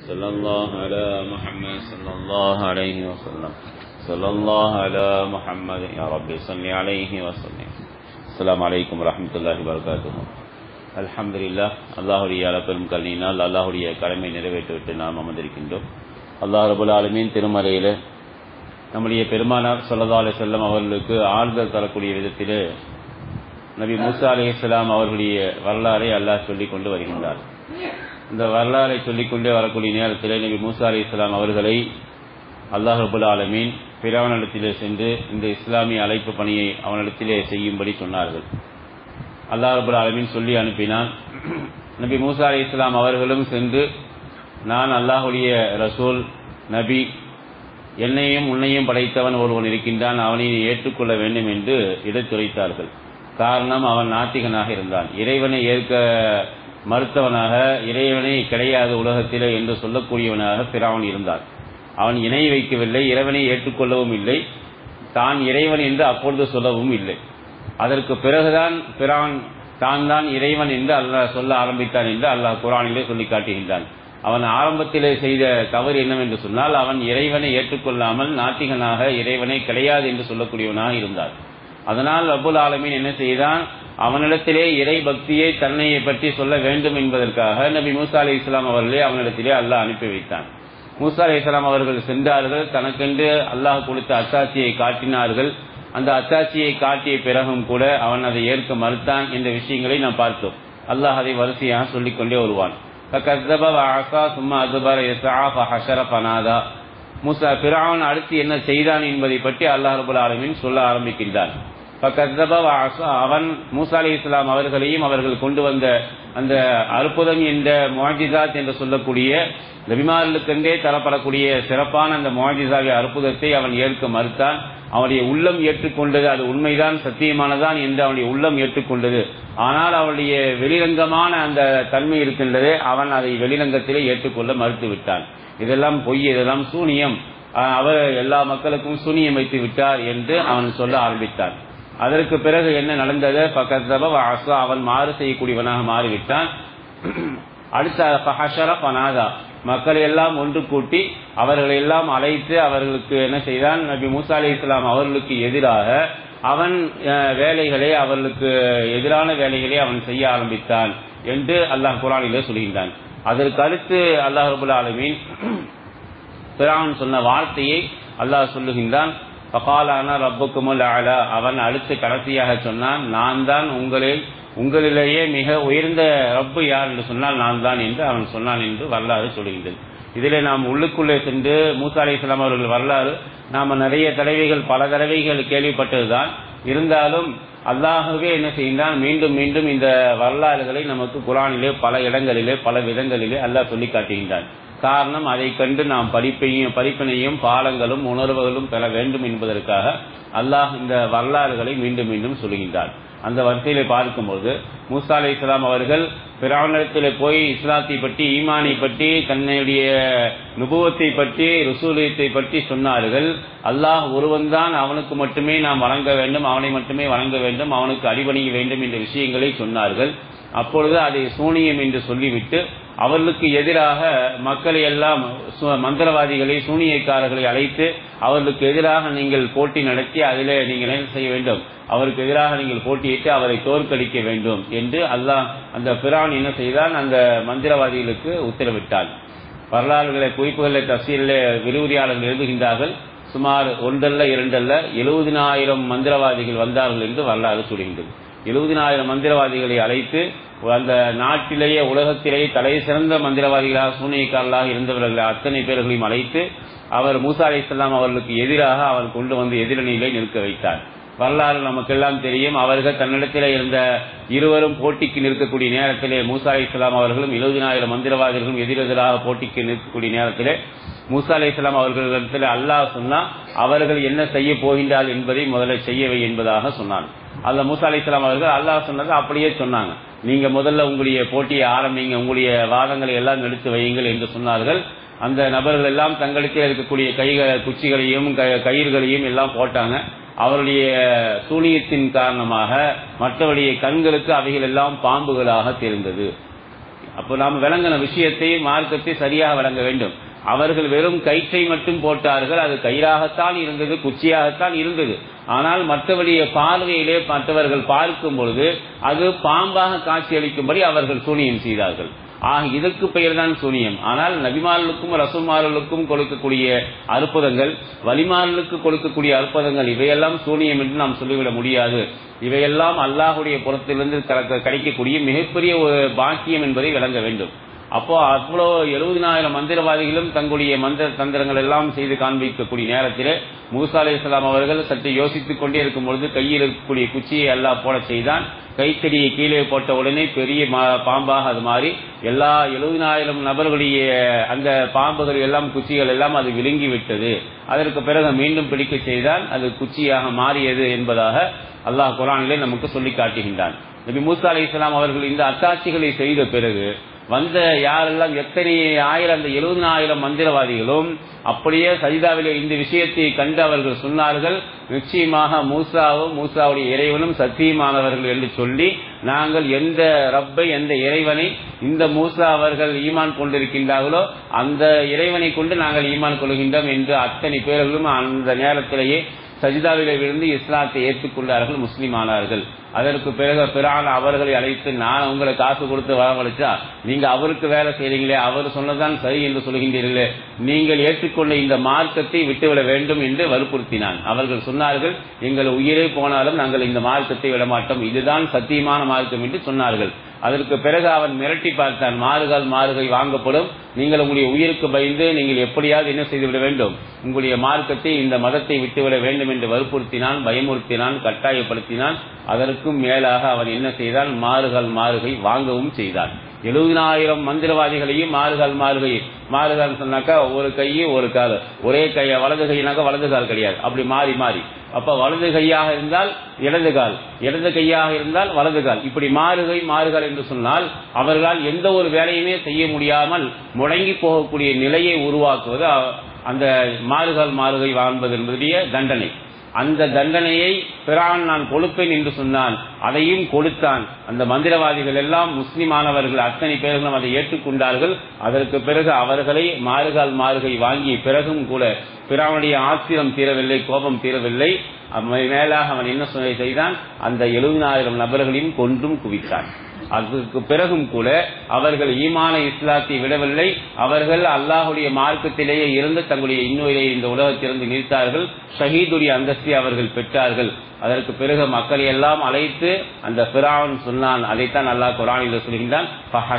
صلى الله على محمد صلى الله عليه وسلم صلى الله على محمد يا رب صل عليه وسلم السلام عليكم ورحمة الله وبركاته அல்ஹம்துலில்லாஹ் அல்லாஹுடைய அளப்பெரும் கல்வியினால் அல்லாஹுடைய கடமை நிறைவேற்றிவிட்டு நாம் அமர்ந்திருக்கின்றோம் அல்லாஹ் ரபுல் ஆலமீன் திருமறையில் நம்முடைய பெருமானார் ஸல்லல்லாஹு அலைஹி வஸல்லம் அவர்களுக்கு ஆறுதல் தரக்கூடிய விதத்திலே நபி மூசா அலைஹிஸ்ஸலாம் அவர்களுடைய வரலாறை அல்லாஹ் சொல்லிக் கொண்டு வருகின்றார் இந்த வரலாறை சொல்லிக்கொண்டே வரக்கூடிய நேரத்தில் நபி மூசா அலி இஸ்லாம் அவர்களை அல்லாஹ் ரபுல் ஆலமீன் பிறவனிடத்திலே சென்று இந்த இஸ்லாமிய அழைப்பு பணியை அவனிடத்திலே செய்யும்படி சொன்னார்கள் அல்லாஹ் ரபுல் ஆலமீன் சொல்லி அனுப்பினான் நபி மூசா அலி இஸ்லாம் அவர்களும் சென்று நான் அல்லாஹுடைய ரசூல் நபி என்னையும் உன்னையும் படைத்தவன் ஒருவன் இருக்கின்றான் அவனை நீ ஏற்றுக்கொள்ள வேண்டும் என்று எடுத்துரைத்தார்கள் காரணம் அவன் நாத்திகனாக இருந்தான் இறைவனை ஏற்க மறுத்தவனாக இறைவனை கிடையாது உலகத்திலே என்று சொல்லக்கூடியவனாக பிராவன் இருந்தான் அவன் இணை வைக்கவில்லை இறைவனை ஏற்றுக்கொள்ளவும் இல்லை தான் இறைவன் என்று அப்பொழுது சொல்லவும் இல்லை அதற்கு பிறகுதான் பிரான் தான் தான் இறைவன் என்று அல்லாஹ் சொல்ல ஆரம்பித்தான் என்று அல்லாஹ் குரானிலே சொல்லி காட்டுகின்றான் அவன் ஆரம்பத்திலே செய்த தவறு என்னவென்று சொன்னால் அவன் இறைவனை ஏற்றுக்கொள்ளாமல் நாத்திகனாக இறைவனை கிடையாது என்று சொல்லக்கூடியவனாக இருந்தான் அதனால் அபுல் ஆலமீன் என்ன செய்தான் அவனிடத்திலே இறை பக்தியை தன்னை பற்றி சொல்ல வேண்டும் என்பதற்காக நபி மூசா அலி இஸ்லாம் அவர்களே அவனிடத்திலே அல்லாஹ் அனுப்பி வைத்தான் மூசா அலி இஸ்லாம் அவர்கள் சென்றார்கள் தனக்கென்று அல்லாஹ் கொடுத்த அத்தாட்சியை காட்டினார்கள் அந்த அத்தாட்சியை காட்டிய பிறகும் கூட அவன் அதை ஏற்க மறுத்தான் என்ற விஷயங்களை நாம் பார்த்தோம் அல்லாஹ் அதை வரிசையாக சொல்லிக்கொண்டே வருவான் மூசா பிராவன் அடுத்து என்ன செய்தான் என்பதை பற்றி அல்லாஹ் ரபுல் ஆலமின் சொல்ல ஆரம்பிக்கின்றான் அவன் மூசா அலி இஸ்லாம் அவர்களையும் அவர்கள் கொண்டு வந்த அந்த அற்புதம் என்ற மொஜிசாத் என்று சொல்லக்கூடிய நபிமார்களுக்கென்றே தரப்படக்கூடிய சிறப்பான அந்த மொஜிசாவிய அற்புதத்தை அவன் ஏற்க மறுத்தான் அவனுடைய உள்ளம் ஏற்றுக்கொண்டது அது உண்மைதான் சத்தியமானதான் என்று அவனுடைய உள்ளம் ஏற்றுக்கொண்டது ஆனால் அவனுடைய வெளிரங்கமான அந்த தன்மை இருக்கின்றதே அவன் அதை வெளிரங்கத்திலே ஏற்றுக்கொள்ள மறுத்து விட்டான் இதெல்லாம் பொய் இதெல்லாம் சூனியம் அவர் எல்லா மக்களுக்கும் சூனியம் வைத்து விட்டார் என்று அவன் சொல்ல ஆரம்பித்தான் அதற்கு பிறகு என்ன நடந்தது பக்கத்தப அவன் மாறு செய்யக்கூடியவனாக மாறிவிட்டான் அடுத்த பனாதா மக்களை எல்லாம் ஒன்று கூட்டி அவர்களை எல்லாம் அழைத்து அவர்களுக்கு என்ன செய்தான் நபி மூசா அலி இஸ்லாம் அவர்களுக்கு எதிராக அவன் வேலைகளை அவர்களுக்கு எதிரான வேலைகளை அவன் செய்ய ஆரம்பித்தான் என்று அல்லாஹ் குரானிலே சொல்கின்றான் அதற்கு அடுத்து அல்லாஹ் ரபுல் ஆலமீன் பிரான் சொன்ன வார்த்தையை அல்லாஹ் சொல்லுகின்றான் பகாலான ரப்புக்குமுல் அலா அவன் அடுத்து கடைசியாக சொன்னான் நான் தான் உங்களில் உங்களிலேயே மிக உயர்ந்த ரப்பு யார் என்று சொன்னால் நான் தான் என்று அவன் சொன்னான் என்று வரலாறு சொல்கின்றது இதில் நாம் உள்ளுக்குள்ளே சென்று மூசா அலி இஸ்லாம் அவர்கள் வரலாறு நாம் நிறைய தடவைகள் பல தடவைகள் கேள்விப்பட்டதுதான் இருந்தாலும் அல்லாகவே என்ன செய்கின்றான் மீண்டும் மீண்டும் இந்த வரலாறுகளை நமக்கு குரானிலே பல இடங்களிலே பல விதங்களிலே அல்லாஹ் சொல்லி காட்டுகின்றான் காரணம் அதை கண்டு நாம் படிப்பையும் படிப்பினையும் பாலங்களும் உணர்வுகளும் பெற வேண்டும் என்பதற்காக அல்லாஹ் இந்த வரலாறுகளை மீண்டும் மீண்டும் சொல்கின்றான் அந்த வரிசையில பார்க்கும்போது மூசா அலி இஸ்லாம் அவர்கள் பிராவணத்தில் போய் இஸ்லாத்தை பற்றி ஈமானை பற்றி தன்னுடைய நுபுவத்தை பற்றி ருசூலியத்தை பற்றி சொன்னார்கள் அல்லாஹ் ஒருவன் தான் அவனுக்கு மட்டுமே நாம் வழங்க வேண்டும் அவனை மட்டுமே வழங்க வேண்டும் அவனுக்கு அடிபணிய வேண்டும் என்ற விஷயங்களை சொன்னார்கள் அப்பொழுது அதை சூனியம் என்று சொல்லிவிட்டு அவர்களுக்கு எதிராக மக்களை எல்லாம் மந்திரவாதிகளை சூனியக்காரர்களை அழைத்து அவர்களுக்கு எதிராக நீங்கள் போட்டி நடத்தி அதிலே நீங்கள் என்ன செய்ய வேண்டும் அவருக்கு எதிராக நீங்கள் போட்டியிட்டு அவரை தோற்கடிக்க வேண்டும் என்று அல்லாஹ் அந்த பிரான் என்ன செய்தான் அந்த மந்திரவாதிகளுக்கு உத்தரவிட்டான் வரலாறுகளை குறிப்புகளை தப்சீலில் விரிவுரையாளர்கள் எழுதுகின்றார்கள் சுமார் ஒன்றல்ல இரண்டல்ல எழுபதினாயிரம் மந்திரவாதிகள் வந்தார்கள் என்று வரலாறு சொல்கின்றது எழுபதினாயிரம் மந்திரவாதிகளை அழைத்து அந்த நாட்டிலேயே உலகத்திலேயே தலை சிறந்த மந்திரவாதிகளாக சூனியக்காரர்களாக இருந்தவர்கள் அத்தனை பேர்களையும் அழைத்து அவர் மூசா அலி இஸ்லாம் அவர்களுக்கு எதிராக அவர் கொண்டு வந்து எதிரணியிலே நிற்க வைத்தார் வரலாறு நமக்கெல்லாம் தெரியும் அவர்கள் தன்னிடத்திலே இருந்த இருவரும் போட்டிக்கு நிற்கக்கூடிய நேரத்திலே மூசா அலி இஸ்லாம் அவர்களும் எழுபதினாயிரம் மந்திரவாதிகளும் எதிரெதிராக போட்டிக்கு நிற்கக்கூடிய நேரத்திலே மூசா அலி இஸ்லாம் அவர்களிடத்தில் அல்லாஹ் சொன்னா அவர்கள் என்ன செய்ய போகின்றார் என்பதை முதல்ல செய்யவை என்பதாக சொன்னான் அல்ல மூசா அலி இஸ்லாம் அவர்கள் அல்லாஹ் சொன்னது அப்படியே சொன்னாங்க நீங்க முதல்ல உங்களுடைய போட்டியை ஆரம்பிங்க உங்களுடைய வாதங்களை எல்லாம் எடுத்து வையுங்கள் என்று சொன்னார்கள் அந்த நபர்கள் எல்லாம் தங்களுக்கு இருக்கக்கூடிய கைகள் குச்சிகளையும் கயிறுகளையும் எல்லாம் போட்டாங்க அவருடைய சூனியத்தின் காரணமாக மற்றவருடைய கண்களுக்கு அவைகள் எல்லாம் பாம்புகளாக தெரிந்தது அப்போ நாம் விளங்கின விஷயத்தை மார்க்கத்தை சரியாக விளங்க வேண்டும் அவர்கள் வெறும் கயிற்றை மட்டும் போட்டார்கள் அது கயிறாகத்தான் இருந்தது குச்சியாகத்தான் இருந்தது ஆனால் மற்றவருடைய பார்வையிலே மற்றவர்கள் பார்க்கும் பொழுது அது பாம்பாக காட்சியளிக்கும்படி அவர்கள் சூனியம் செய்தார்கள் ஆக இதற்கு பெயர் தான் சூனியம் ஆனால் நபிமார்களுக்கும் ரசூமார்களுக்கும் கொடுக்கக்கூடிய அற்புதங்கள் வலிமார்களுக்கு கொடுக்கக்கூடிய அற்புதங்கள் இவையெல்லாம் சூனியம் என்று நாம் சொல்லிவிட முடியாது இவையெல்லாம் அல்லாஹுடைய புறத்திலிருந்து கிடைக்கக்கூடிய மிகப்பெரிய ஒரு பாக்கியம் என்பதை விளங்க வேண்டும் அப்போ அவ்வளோ எழுபதினாயிரம் மந்திரவாதிகளும் தங்களுடைய மந்திர தந்திரங்கள் எல்லாம் செய்து காண்பிக்கக்கூடிய நேரத்தில் மூசா அலி இஸ்லாம் அவர்கள் சற்று யோசித்துக் கொண்டே இருக்கும் பொழுது கையில் இருக்கக்கூடிய குச்சியை எல்லாம் போட செய்தான் கைத்தடியை கீழே போட்ட உடனே பெரிய பாம்பாக அது மாறி எல்லா எழுபதினாயிரம் நபர்களுடைய அந்த பாம்புகள் எல்லாம் குச்சிகள் எல்லாம் அது விழுங்கி விட்டது அதற்கு பிறகு மீண்டும் பிடிக்க செய்தால் அது குச்சியாக மாறியது என்பதாக அல்லாஹ் குரானிலே நமக்கு சொல்லி காட்டுகின்றான் நபி மூசா அலி இஸ்லாம் அவர்கள் இந்த அத்தாட்சிகளை செய்த பிறகு வந்த யாரெல்லாம் எத்தனை ஆயிரம் அந்த எழுபதினாயிரம் மந்திரவாதிகளும் அப்படியே சஜிதாவிலே இந்த விஷயத்தை கண்டு அவர்கள் சொன்னார்கள் நிச்சயமாக மூசாவும் மூசாவுடைய இறைவனும் சத்தியமானவர்கள் என்று சொல்லி நாங்கள் எந்த ரப்பை எந்த இறைவனை இந்த மூசா அவர்கள் ஈமான் கொண்டிருக்கின்றார்களோ அந்த இறைவனை கொண்டு நாங்கள் ஈமான் கொள்கின்றோம் என்று அத்தனை பேர்களும் அந்த நேரத்திலேயே சஜிதாவிலே விழுந்து இஸ்லாத்தை ஏற்றுக்கொண்டார்கள் முஸ்லீம் ஆனார்கள் அதற்கு பிறகு பிறான் அவர்களை அழைத்து நான் உங்களை காசு கொடுத்து வரவழைச்சா நீங்க அவருக்கு வேலை செய்றீங்களே அவர் சொன்னதான் சரி என்று சொல்கின்றீர்களே நீங்கள் ஏற்றுக்கொண்ட இந்த மார்க்கத்தை விட்டுவிட வேண்டும் என்று வற்புறுத்தினான் அவர்கள் சொன்னார்கள் எங்கள் உயிரே போனாலும் நாங்கள் இந்த மார்க்கத்தை விட மாட்டோம் இதுதான் சத்தியமான மார்க்கம் என்று சொன்னார்கள் அதற்கு பிறகு அவன் மிரட்டி பார்த்தான் மாறுகால் மாறுகை வாங்கப்படும் நீங்கள் உங்களுடைய உயிருக்கு பயந்து நீங்கள் எப்படியாவது என்ன செய்துவிட வேண்டும் உங்களுடைய மார்க்கத்தை இந்த மதத்தை விட்டுவிட வேண்டும் என்று வற்புறுத்தினான் பயமுறுத்தினான் கட்டாயப்படுத்தினான் அதற்கும் மேலாக அவன் என்ன செய்தான் மாறுகால் மாறுகை வாங்கவும் செய்தான் எழுபதினாயிரம் மந்திரவாதிகளையும் மாறுகால் மாறுகை மாறுகால் சொன்னாக்கா ஒரு கையை ஒரு கால் ஒரே கைய வலது கையினாக்கா வலது கால் கிடையாது அப்படி மாறி மாறி அப்ப வலது கையாக இருந்தால் இடது கால் இடது கையாக இருந்தால் வலது கால் இப்படி மாறுகை மாறுகால் என்று சொன்னால் அவர்களால் எந்த ஒரு வேலையுமே செய்ய முடியாமல் முடங்கி போகக்கூடிய நிலையை உருவாக்குவது அந்த மாறுகால் மாறுகை வாழ்வது என்பதுடைய தண்டனை அந்த தண்டனையை பிறான் நான் கொடுப்பேன் என்று சொன்னான் அதையும் கொடுத்தான் அந்த மந்திரவாதிகள் எல்லாம் முஸ்லிமானவர்கள் அத்தனை பேர்களும் அதை ஏற்றுக்கொண்டார்கள் அதற்கு பிறகு அவர்களை மாறுகால் மாறுகை வாங்கி பிறகும் கூட பிறாவுடைய ஆத்திரம் தீரவில்லை கோபம் தீரவில்லை மேலாக அவன் என்ன செய்தான் அந்த எழுபதினாயிரம் நபர்களையும் கொன்றும் குவித்தான் அதற்கு பிறகும் கூட அவர்கள் ஈமான இஸ்லாத்தை விடவில்லை அவர்கள் அல்லாஹுடைய மார்க்கத்திலேயே இருந்து தங்களுடைய இன்னுயிரை இந்த உலகத்திலிருந்து நிறுத்தார்கள் ஷஹீதுடைய அந்தஸ்தை அவர்கள் பெற்றார்கள் அதற்கு பிறகு மக்களை எல்லாம் அழைத்து அந்த பிரான் சொன்னான் அதைத்தான் அல்லாஹ் குரானில் சொல்கின்றான்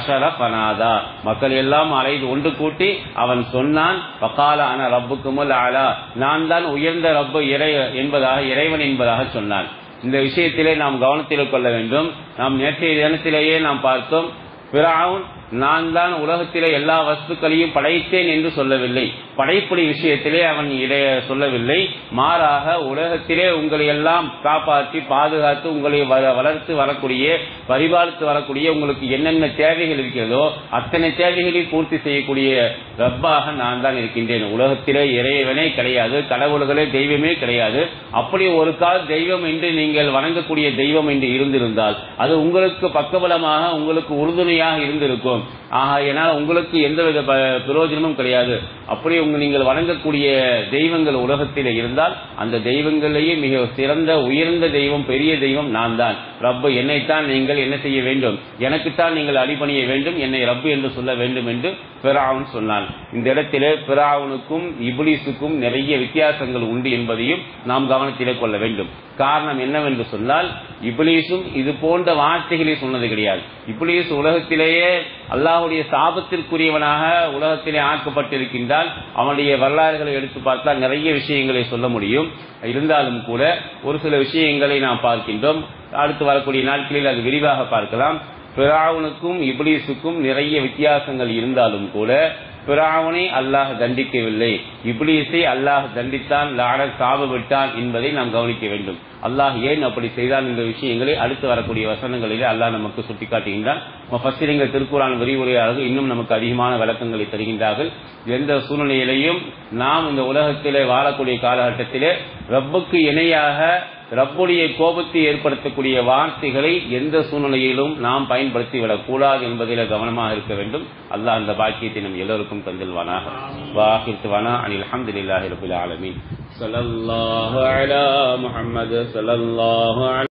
பனாதா மக்கள் எல்லாம் அழைத்து ஒன்று கூட்டி அவன் சொன்னான் பகால அன ரப்புக்குமுல் ஆலா நான் தான் உயர்ந்த ரப்பு இறை என்பதாக இறைவன் என்பதாக சொன்னான் இந்த விஷயத்திலே நாம் கவனத்தில் கொள்ள வேண்டும் நாம் நேற்றைய தினத்திலேயே நாம் பார்த்தோம் பிராவுன் நான் தான் உலகத்திலே எல்லா வஸ்துக்களையும் படைத்தேன் என்று சொல்லவில்லை படைப்புடி விஷயத்திலே அவன் இடைய சொல்லவில்லை மாறாக உலகத்திலே உங்களை எல்லாம் காப்பாற்றி பாதுகாத்து உங்களை வளர்த்து வரக்கூடிய பரிபாலித்து வரக்கூடிய உங்களுக்கு என்னென்ன தேவைகள் இருக்கிறதோ அத்தனை தேவைகளை பூர்த்தி செய்யக்கூடிய ரப்பாக நான் தான் இருக்கின்றேன் உலகத்திலே இறைவனே கிடையாது கடவுள்களே தெய்வமே கிடையாது அப்படி ஒரு கால் தெய்வம் என்று நீங்கள் வணங்கக்கூடிய தெய்வம் என்று இருந்திருந்தால் அது உங்களுக்கு பக்கபலமாக உங்களுக்கு உறுதுணையாக இருந்திருக்கும் ஆகையினால் உங்களுக்கு எந்தவித பிரயோஜனமும் கிடையாது அப்படி உங்க நீங்கள் வணங்கக்கூடிய தெய்வங்கள் உலகத்தில் இருந்தால் அந்த தெய்வங்களிலேயே மிக சிறந்த உயர்ந்த தெய்வம் பெரிய தெய்வம் நான் தான் ரப்பு என்னைத்தான் நீங்கள் என்ன செய்ய வேண்டும் எனக்குத்தான் நீங்கள் அடிபணிய வேண்டும் என்னை ரப்பு என்று சொல்ல வேண்டும் என்று பிராவுன் சொன்னான் இந்த இடத்திலே பிராவுனுக்கும் இப்லீஸுக்கும் நிறைய வித்தியாசங்கள் உண்டு என்பதையும் நாம் கவனத்திலே கொள்ள வேண்டும் காரணம் என்னவென்று சொன்னால் இப்லீஸும் இது போன்ற வார்த்தைகளை சொன்னது கிடையாது இப்லீஸ் உலகத்திலேயே அல்லாஹுடைய சாபத்திற்குரியவனாக உலகத்திலே ஆக்கப்பட்டிருக்கின்றால் அவனுடைய வரலாறுகளை எடுத்து பார்த்தால் நிறைய விஷயங்களை சொல்ல முடியும் இருந்தாலும் கூட ஒரு சில விஷயங்களை நாம் பார்க்கின்றோம் அடுத்து வரக்கூடிய நாட்களில் அது விரிவாக பார்க்கலாம் பிராவுனுக்கும் இப்லீஸுக்கும் நிறைய வித்தியாசங்கள் இருந்தாலும் கூட பிராவனை அல்லாஹ் தண்டிக்கவில்லை இப்லீஸை அல்லாஹ் தண்டித்தான் லாட சாப விட்டான் என்பதை நாம் கவனிக்க வேண்டும் அல்லாஹ் ஏன் அப்படி செய்தான் என்ற விஷயங்களை அடுத்து வரக்கூடிய வசனங்களிலே அல்லாஹ் நமக்கு சுட்டிக்காட்டுகின்றான் ஃபஸ்டிரிங்கள் திருக்குறான் விரிவுரையாளர்கள் இன்னும் நமக்கு அதிகமான விளக்கங்களை தருகின்றார்கள் எந்த சூழ்நிலையிலையும் நாம் இந்த உலகத்திலே வாழக்கூடிய காலகட்டத்திலே ரப்புக்கு இணையாக ரப்புடைய கோபத்தை ஏற்படுத்தக்கூடிய வார்த்தைகளை எந்த சூழ்நிலையிலும் நாம் பயன்படுத்தி விடக்கூடாது என்பதில் கவனமாக இருக்க வேண்டும் அல்லாஹ் அந்த பாக்கியத்தை நம் எல்லோருக்கும் தந்தில்வானாக வாஹிர்த்துவானா அனில் அஹமதுல்லாஹி ரபில் ஆலமீன் ஸல்லல்லாஹு அலா முஹம்மது ஸல்லல்லாஹு